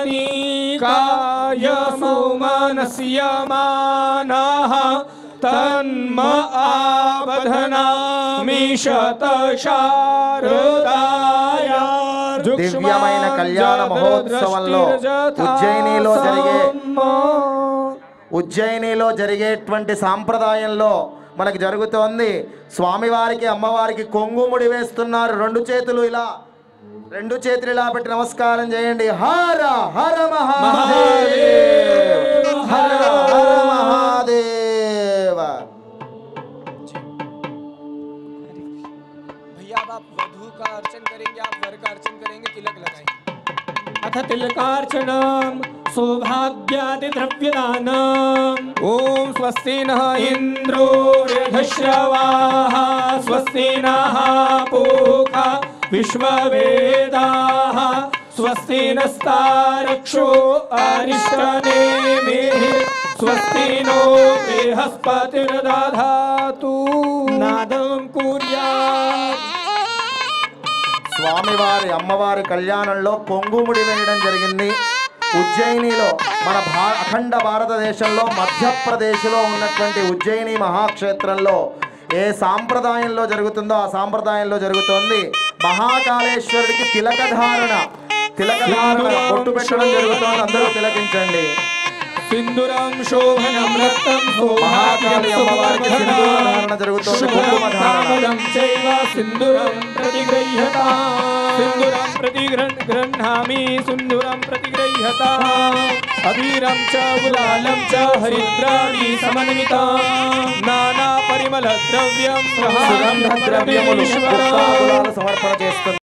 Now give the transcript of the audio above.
कायमो मनस्य मानः तन्म आवधनामि శతశారదాయ దివ్యమైన కళ్యాణ మహోత్సవంలో ఉజ్జయినిలో జరిగే ఉజ్జయినిలో జరిగేటువంటి సాంప్రదాయంలో మనకి జరుగుతోంది స్వామివారికి అమ్మవారికి కొంగుముడి వేస్తున్నారు రెండు చేతులు ఇలా రెండు చేతులు ఇలా పెట్టి నమస్కారం చేయండి హర హర మహాదేవ్ హర హర మహాదేవ भैया अब आप वधु का अर्चन करेंगे आप वर का अर्चन करेंगे तिलक लगाएंगे अथ तिलकार्चनम् सौभाग्यादिद्रव्यदानम् ॐ स्वस्ति नः इन्द्रो यधश्रवाः स्वस्ति नः पूखा विश्ववेदाः स्वस्ति नस्तारक्षो अरिष्टनेमिः स्वस्ति नो बृहस्पतिर्दधातु नादं कुर्यात् స్వామివారి అమ్మవారి కళ్యాణంలో కొంగుముడి వేయడం జరిగింది ఉజ్జయినిలో మన భా అఖండ భారతదేశంలో మధ్యప్రదేశ్లో ఉన్నటువంటి ఉజ్జయిని మహాక్షేత్రంలో ఏ సాంప్రదాయంలో జరుగుతుందో ఆ సాంప్రదాయంలో జరుగుతోంది మహాకాళేశ్వరుడికి తిలకధారణ తిలకధారణ బొట్టు పెట్టడం జరుగుతోంది అందరూ తిలకించండి सिन्दुरं शोभनं रक्तं మహాకాళి అమ్మవారికి సింధూర ధారణ జరుగుతోంది కుంకుమ ధారణ सौभाग्यं चैव सिन्दुरं प्रतिगृह्यता सिन्दुरं प्रतिगृह् गृह्णामि सिन्दुरं प्रतिगृह्यता अबीरं च गुलालं च हरिद्राणि समन्विता नानापरिमलद्रव्यं సుగంధ ద్రవ్యములు పుష్పాకులాలు సమర్పణ చేస్తుంది